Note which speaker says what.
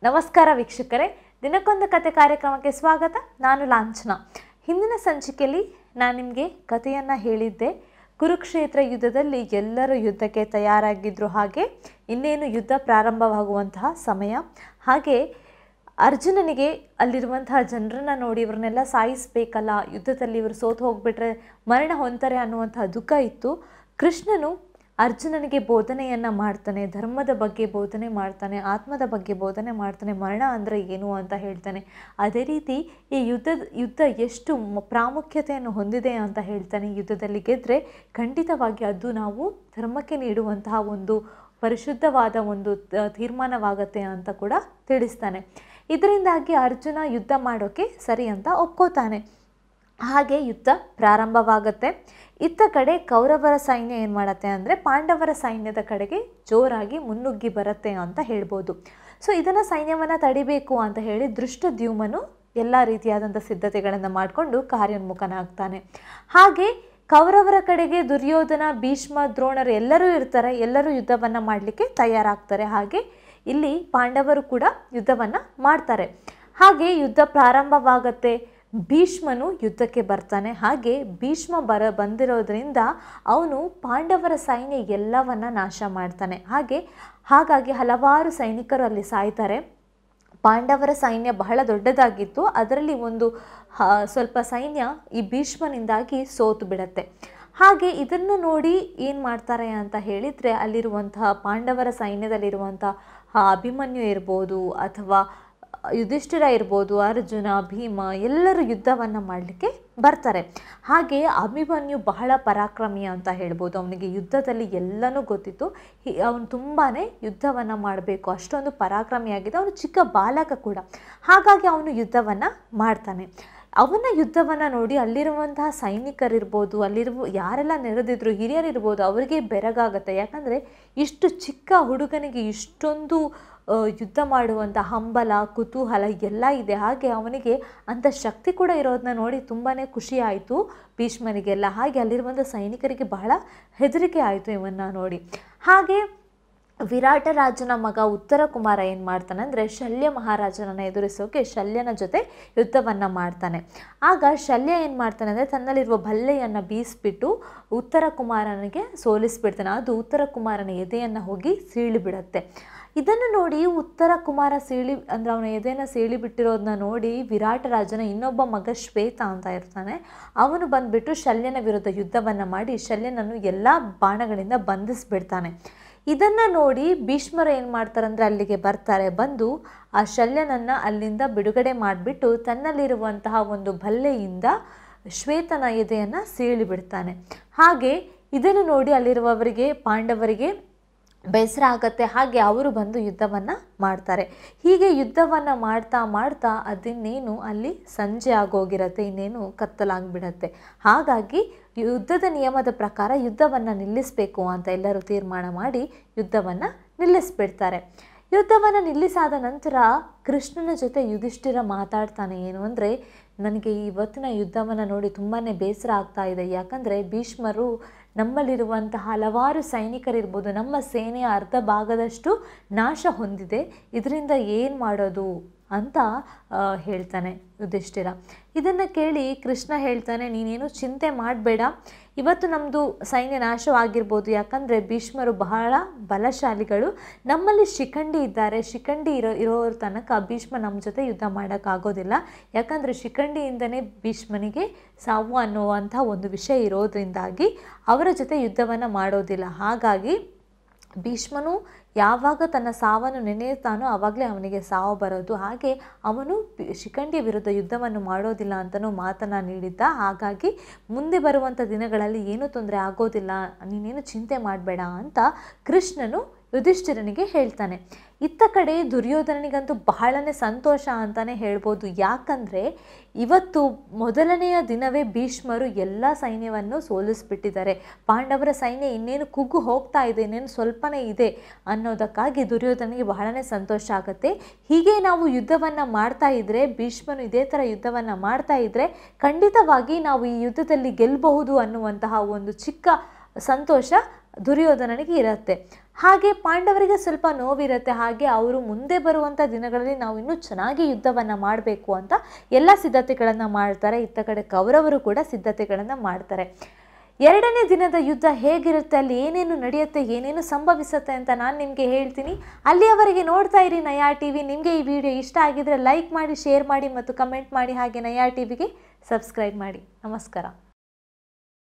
Speaker 1: ನಮಸ್ಕಾರ ವೀಕ್ಷಕರೇ ದಿನಕ್ಕೊಂದು ಕತೆ ಕಾರ್ಯಕ್ರಮಕ್ಕೆ ಸ್ವಾಗತ ನಾನು ಲಾಂಛನ ಹಿಂದಿನ ಸಂಚಿಕೆಯಲ್ಲಿ ನಾನು ನಿಮಗೆ ಕಥೆಯನ್ನು ಹೇಳಿದ್ದೆ ಕುರುಕ್ಷೇತ್ರ ಯುದ್ಧದಲ್ಲಿ ಎಲ್ಲರೂ ಯುದ್ಧಕ್ಕೆ ತಯಾರಾಗಿದ್ದರು ಹಾಗೆ ಇನ್ನೇನು ಯುದ್ಧ ಪ್ರಾರಂಭವಾಗುವಂತಹ ಸಮಯ ಹಾಗೆ ಅರ್ಜುನನಿಗೆ ಅಲ್ಲಿರುವಂತಹ ಜನರನ್ನ ನೋಡಿ ಇವ್ರನ್ನೆಲ್ಲ ಸಾಯಿಸಬೇಕಲ್ಲ ಯುದ್ಧದಲ್ಲಿ ಇವರು ಸೋತು ಹೋಗ್ಬಿಟ್ರೆ ಮರಣ ಹೊಂತಾರೆ ಅನ್ನುವಂತಹ ದುಃಖ ಇತ್ತು ಕೃಷ್ಣನು ಅರ್ಜುನನಿಗೆ ಬೋಧನೆಯನ್ನು ಮಾಡ್ತಾನೆ ಧರ್ಮದ ಬಗ್ಗೆ ಬೋಧನೆ ಮಾಡ್ತಾನೆ ಆತ್ಮದ ಬಗ್ಗೆ ಬೋಧನೆ ಮಾಡ್ತಾನೆ ಮರಣ ಅಂದರೆ ಏನು ಅಂತ ಹೇಳ್ತಾನೆ ಅದೇ ರೀತಿ ಈ ಯುದ್ಧದ ಯುದ್ಧ ಎಷ್ಟು ಮ- ಪ್ರಾಮುಖ್ಯತೆಯನ್ನು ಹೊಂದಿದೆ ಅಂತ ಹೇಳ್ತಾನೆ ಯುದ್ಧದಲ್ಲಿ ಗೆದ್ದರೆ ಖಂಡಿತವಾಗಿ ಅದು ನಾವು ಧರ್ಮಕ್ಕೆ ನೀಡುವಂತಹ ಒಂದು ಪರಿಶುದ್ಧವಾದ ಒಂದು ತ- ತೀರ್ಮಾನವಾಗತ್ತೆ ಅಂತ ಕೂಡ ತಿಳಿಸ್ತಾನೆ ಇದರಿಂದಾಗಿ ಅರ್ಜುನ ಯುದ್ಧ ಮಾಡೋಕ್ಕೆ ಸರಿ ಅಂತ ಒಪ್ಕೋತಾನೆ ಹಾಗೆ ಯುದ್ಧ ಪ್ರಾರಂಭವಾಗುತ್ತೆ ಇತ್ತ ಕಡೆ ಕೌರವರ ಸೈನ್ಯ ಏನು ಮಾಡತ್ತೆ ಅಂದರೆ ಪಾಂಡವರ ಸೈನ್ಯದ ಕಡೆಗೆ ಜೋರಾಗಿ ಮುನ್ನುಗ್ಗಿ ಬರುತ್ತೆ ಅಂತ ಹೇಳ್ಬೋದು ಸೊ ಇದನ್ನು ಸೈನ್ಯವನ್ನು ತಡಿಬೇಕು ಅಂತ ಹೇಳಿ ದೃಷ್ಟದ್ಯುಮ್ನನು ಎಲ್ಲ ರೀತಿಯಾದಂಥ ಸಿದ್ಧತೆಗಳನ್ನು ಮಾಡಿಕೊಂಡು ಕಾರ್ಯೋನ್ಮುಖನಾಗ್ತಾನೆ ಹಾಗೆ ಕೌರವರ ಕಡೆಗೆ ದುರ್ಯೋಧನ ಭೀಷ್ಮ ದ್ರೋಣರು ಎಲ್ಲರೂ ಇರ್ತಾರೆ ಎಲ್ಲರೂ ಯುದ್ಧವನ್ನು ಮಾಡಲಿಕ್ಕೆ ತಯಾರಾಗ್ತಾರೆ ಹಾಗೆ ಇಲ್ಲಿ ಪಾಂಡವರು ಕೂಡ ಯುದ್ಧವನ್ನು ಮಾಡ್ತಾರೆ ಹಾಗೆ ಯುದ್ಧ ಪ್ರಾರಂಭವಾಗತ್ತೆ ಭೀಷ್ಮನು ಯುದ್ಧಕ್ಕೆ ಬರ್ತಾನೆ ಹಾಗೆ ಭೀಷ್ಮ ಬರ ಬಂದಿರೋದ್ರಿಂದ ಅವನು ಪಾಂಡವರ ಸೈನ್ಯ ಎಲ್ಲವನ್ನ ನಾಶ ಮಾಡ್ತಾನೆ ಹಾಗೆ ಹಾಗಾಗಿ ಹಲವಾರು ಸೈನಿಕರು ಅಲ್ಲಿ ಸಾಯ್ತಾರೆ ಪಾಂಡವರ ಸೈನ್ಯ ಬಹಳ ದೊಡ್ಡದಾಗಿತ್ತು ಅದರಲ್ಲಿ ಒಂದು ಹ, ಸ್ವಲ್ಪ ಸೈನ್ಯ ಈ ಭೀಷ್ಮನಿಂದಾಗಿ ಸೋತು ಬಿಡತ್ತೆ ಹಾಗೆ ಇದನ್ನು ನೋಡಿ ಏನು ಮಾಡ್ತಾರೆ ಅಂತ ಹೇಳಿದರೆ ಅಲ್ಲಿರುವಂತಹ ಪಾಂಡವರ ಸೈನ್ಯದಲ್ಲಿರುವಂಥ ಅಭಿಮನ್ಯು ಇರ್ಬೋದು ಅಥವಾ ಯುಧಿಷ್ಠಿರ ಇರ್ಬೋದು ಅರ್ಜುನ ಭೀಮ ಎಲ್ಲರೂ ಯುದ್ಧವನ್ನು ಮಾಡಲಿಕ್ಕೆ ಬರ್ತಾರೆ ಹಾಗೆ ಅಭಿಮನ್ಯು ಬಹಳ ಪರಾಕ್ರಮಿ ಅಂತ ಹೇಳ್ಬೋದು ಅವನಿಗೆ ಯುದ್ಧದಲ್ಲಿ ಎಲ್ಲನೂ ಗೊತ್ತಿತ್ತು ಅವನು ತುಂಬಾ ಯುದ್ಧವನ್ನು ಮಾಡಬೇಕು ಅಷ್ಟೊಂದು ಪರಾಕ್ರಮಿಯಾಗಿದೆ ಅವನು ಚಿಕ್ಕ ಬಾಲಕ ಕೂಡ ಹಾಗಾಗಿ ಅವನು ಯುದ್ಧವನ್ನು ಮಾಡ್ತಾನೆ ಅವನ ಯುದ್ಧವನ್ನು ನೋಡಿ ಅಲ್ಲಿರುವಂತಹ ಸೈನಿಕರಿರ್ಬೋದು ಅಲ್ಲಿರುವ ಯಾರೆಲ್ಲ ನೆರೆದಿದ್ರು ಹಿರಿಯರಿರ್ಬೋದು ಅವರಿಗೆ ಬೆರಗಾಗತ್ತೆ ಯಾಕಂದರೆ ಇಷ್ಟು ಚಿಕ್ಕ ಹುಡುಗನಿಗೆ ಇಷ್ಟೊಂದು ಆ, ಯುದ್ಧ ಮಾಡುವಂಥ ಹಂಬಲ ಕುತೂಹಲ ಎಲ್ಲ ಇದೆ ಹಾಗೆ ಅವನಿಗೆ ಅಂಥ ಶಕ್ತಿ ಕೂಡ ಇರೋದನ್ನ ನೋಡಿ ತುಂಬಾ ಖುಷಿ ಆಯಿತು ಭೀಷ್ಮನಿಗೆಲ್ಲ ಹಾಗೆ ಅಲ್ಲಿರುವಂಥ ಸೈನಿಕರಿಗೆ ಬಹಳ ಹೆದರಿಕೆ ಆಯಿತು ಇವನ್ನ ನೋಡಿ ಹಾಗೆ ವಿರಾಟ ರಾಜನ ಮಗ ಉತ್ತರ ಕುಮಾರ ಏನು ಮಾಡ್ತಾನೆ ಅಂದರೆ ಶಲ್ಯ ಮಹಾರಾಜನನ್ನು ಎದುರಿಸೋಕೆ ಶಲ್ಯನ ಜೊತೆ ಯುದ್ಧವನ್ನು ಮಾಡ್ತಾನೆ ಆಗ ಶಲ್ಯ ಏನು ಮಾಡ್ತಾನೆ ಅಂದರೆ ತನ್ನಲ್ಲಿರುವ ಭಲ್ಲೆಯನ್ನು ಬೀಸಿಬಿಟ್ಟು ಉತ್ತರ ಕುಮಾರನಿಗೆ ಸೋಲಿಸ್ಬಿಡ್ತಾನೆ ಅದು ಉತ್ತರ ಕುಮಾರನ ಎದೆಯನ್ನು ಹೋಗಿ ಸೀಳಿಬಿಡತ್ತೆ ಇದನ್ನು ನೋಡಿ ಉತ್ತರ ಕುಮಾರ ಸೀಳಿ ಅಂದರೆ ಅವನ ಎದೆನ ಸೀಳಿ ಬಿಟ್ಟಿರೋದನ್ನ ನೋಡಿ ವಿರಾಟ ರಾಜನ ಇನ್ನೊಬ್ಬ ಮಗ ಶ್ವೇತ ಅಂತ ಇರ್ತಾನೆ ಅವನು ಬಂದ್ಬಿಟ್ಟು ಶಲ್ಯನ ವಿರುದ್ಧ ಯುದ್ಧವನ್ನು ಮಾಡಿ ಶಲ್ಯನನ್ನು ಎಲ್ಲ ಬಾಣಗಳಿಂದ ಬಂಧಿಸ್ಬಿಡ್ತಾನೆ ಇದನ್ನು ನೋಡಿ ಭೀಷ್ಮರು ಏನು ಮಾಡ್ತಾರೆ ಅಂದರೆ ಅಲ್ಲಿಗೆ ಬರ್ತಾರೆ ಬಂದು ಆ ಶಲ್ಯನನ್ನು ಅಲ್ಲಿಂದ ಬಿಡುಗಡೆ ಮಾಡಿಬಿಟ್ಟು ತನ್ನಲ್ಲಿರುವಂತಹ ಒಂದು ಭಲ್ಲೆಯಿಂದ ಶ್ವೇತನ ಎದೆಯನ್ನು ಸೀಳಿ ಬಿಡ್ತಾನೆ ಹಾಗೆ ಇದನ್ನು ನೋಡಿ ಅಲ್ಲಿರುವವರಿಗೆ ಪಾಂಡವರಿಗೆ ಬೇಸರ ಆಗತ್ತೆ ಹಾಗೆ ಅವರು ಬಂದು ಯುದ್ಧವನ್ನು ಮಾಡ್ತಾರೆ ಹೀಗೆ ಯುದ್ಧವನ್ನು ಮಾಡ್ತಾ ಮಾಡ್ತಾ ಅದಿನ್ನೇನು ಅಲ್ಲಿ ಸಂಜೆ ಆಗೋಗಿರತ್ತೆ ಇನ್ನೇನು ಕತ್ತಲಾಗ್ಬಿಡತ್ತೆ ಹಾಗಾಗಿ ಯುದ್ಧದ ನಿಯಮದ ಪ್ರಕಾರ ಯುದ್ಧವನ್ನು ನಿಲ್ಲಿಸಬೇಕು ಅಂತ ಎಲ್ಲರೂ ತೀರ್ಮಾನ ಮಾಡಿ ಯುದ್ಧವನ್ನು ನಿಲ್ಲಿಸ್ಬಿಡ್ತಾರೆ ಯುದ್ಧವನ್ನು ನಿಲ್ಲಿಸಾದ ನಂತರ ಕೃಷ್ಣನ ಜೊತೆ ಯುಧಿಷ್ಠಿರ ಮಾತಾಡ್ತಾನೆ ಏನು ಅಂದರೆ ನನಗೆ ಇವತ್ತಿನ ಯುದ್ಧವನ್ನು ನೋಡಿ ತುಂಬಾ ಬೇಸರ ಆಗ್ತಾ ಇದೆ ಯಾಕಂದರೆ ಭೀಷ್ಮರು ನಮ್ಮಲ್ಲಿರುವಂತಹ ಹಲವಾರು ಸೈನಿಕರಿರ್ಬೋದು ನಮ್ಮ ಸೇನೆಯ ಅರ್ಧ ಭಾಗದಷ್ಟು ನಾಶ ಹೊಂದಿದೆ ಇದರಿಂದ ಏನು ಮಾಡೋದು ಅಂತ ಆ, ಹೇಳ್ತಾನೆ ಯುಧಿಷ್ಠಿರ ಇದನ್ನು ಕೇಳಿ ಕೃಷ್ಣ ಹೇಳ್ತಾನೆ ನೀನೇನು ಚಿಂತೆ ಮಾಡಬೇಡ ಇವತ್ತು ನಮ್ಮದು ಸೈನ್ಯ ನಾಶವಾಗಿರ್ಬೋದು ಯಾಕಂದರೆ ಭೀಷ್ಮರು ಬಹಳ ಬಲಶಾಲಿಗಳು ನಮ್ಮಲ್ಲಿ ಶಿಖಂಡಿ ಇದ್ದಾರೆ ಶಿಖಂಡಿ ಇರೋ ಇರೋರ ತನಕ ಭೀಷ್ಮ ನಮ್ಮ ಜೊತೆ ಯುದ್ಧ ಮಾಡೋಕ್ಕಾಗೋದಿಲ್ಲ ಯಾಕಂದರೆ ಶಿಖಂಡಿಯಿಂದನೇ ಭೀಷ್ಮನಿಗೆ ಸಾವು ಅನ್ನುವಂಥ ಒಂದು ವಿಷಯ ಇರೋದ್ರಿಂದಾಗಿ ಅವರ ಜೊತೆ ಯುದ್ಧವನ್ನು ಮಾಡೋದಿಲ್ಲ ಹಾಗಾಗಿ ಭೀಷ್ಮನು ಯಾವಾಗ ತನ್ನ ಸಾವನ್ನು ನೆನೆಯುತ್ತಾನೋ ಆವಾಗಲೇ ಅವನಿಗೆ ಸಾವು ಬರೋದು ಹಾಗೆ ಅವನು ಬಿ- ಶಿಖಂಡಿಯ ವಿರುದ್ಧ ಯುದ್ಧವನ್ನು ಮಾಡೋದಿಲ್ಲ ಅಂತಲೂ ಮಾತನ್ನು ನೀಡಿದ್ದ ಹಾಗಾಗಿ ಮುಂದೆ ಬರುವಂಥ ದಿನಗಳಲ್ಲಿ ಏನೂ ತೊಂದರೆ ಆಗೋದಿಲ್ಲ ನೀನೇನು ಚಿಂತೆ ಮಾಡಬೇಡ ಅಂತ ಕೃಷ್ಣನು ಯುಧಿಷ್ಠಿರನಿಗೆ ಹೇಳ್ತಾನೆ ಇತ್ತ ಕಡೆ ದುರ್ಯೋಧನನಿಗಂತೂ ಬಹಳನೇ ಸಂತೋಷ ಅಂತಲೇ ಹೇಳ್ಬೋದು ಯಾಕಂದರೆ ಇವತ್ತು ಮೊದಲನೆಯ ದಿನವೇ ಭೀಷ್ಮರು ಎಲ್ಲ ಸೈನ್ಯವನ್ನು ಸೋಲಿಸ್ಬಿಟ್ಟಿದ್ದಾರೆ ಪಾಂಡವರ ಸೈನ್ಯ ಇನ್ನೇನು ಕುಗ್ಗು ಹೋಗ್ತಾ ಇದೆ ಇನ್ನೇನು ಸ್ವಲ್ಪನೇ ಇದೆ ಅನ್ನೋದಕ್ಕಾಗಿ ದುರ್ಯೋಧನಿಗೆ ಬಹಳನೇ ಸಂತೋಷ ಆಗುತ್ತೆ ಹೀಗೆ ನಾವು ಯುದ್ಧವನ್ನು ಮಾಡ್ತಾ ಇದ್ದರೆ ಭೀಷ್ಮನು ಇದೇ ಥರ ಯುದ್ಧವನ್ನು ಮಾಡ್ತಾ ಇದ್ದರೆ ಖಂಡಿತವಾಗಿ ನಾವು ಈ ಯುದ್ಧದಲ್ಲಿ ಗೆಲ್ಲಬಹುದು ಅನ್ನುವಂತಹ ಒಂದು ಚಿಕ್ಕ ಸಂತೋಷ ದುರ್ಯೋಧನನಿಗೆ ಇರುತ್ತೆ ಹಾಗೆ ಪಾಂಡವರಿಗೆ ಸ್ವಲ್ಪ ನೋವಿರುತ್ತೆ ಹಾಗೆ ಅವರು ಮುಂದೆ ಬರುವಂಥ ದಿನಗಳಲ್ಲಿ ನಾವು ಇನ್ನೂ ಚೆನ್ನಾಗಿ ಯುದ್ಧವನ್ನು ಮಾಡಬೇಕು ಅಂತ ಎಲ್ಲ ಸಿದ್ಧತೆಗಳನ್ನು ಮಾಡ್ತಾರೆ ಇತ್ತ ಕಡೆ ಕೌರವರು ಕೂಡ ಸಿದ್ಧತೆಗಳನ್ನು ಮಾಡ್ತಾರೆ ಎರಡನೇ ದಿನದ ಯುದ್ಧ ಹೇಗಿರುತ್ತೆ ಅಲ್ಲಿ ಏನೇನು ನಡೆಯುತ್ತೆ ಏನೇನು ಸಂಭವಿಸುತ್ತೆ ಅಂತ ನಾನು ನಿಮಗೆ ಹೇಳ್ತೀನಿ ಅಲ್ಲಿಯವರೆಗೆ ನೋಡ್ತಾ ಇರಿ ನಯಾ ಟಿ ವಿ ನಿಮಗೆ ಈ ವಿಡಿಯೋ ಇಷ್ಟ ಆಗಿದ್ರೆ ಲೈಕ್ ಮಾಡಿ ಶೇರ್ ಮಾಡಿ ಮತ್ತು ಕಮೆಂಟ್ ಮಾಡಿ ಹಾಗೆ ನಯಾ ಟಿ ವಿಗೆ ಸಬ್ಸ್ಕ್ರೈಬ್ ಮಾಡಿ ನಮಸ್ಕಾರ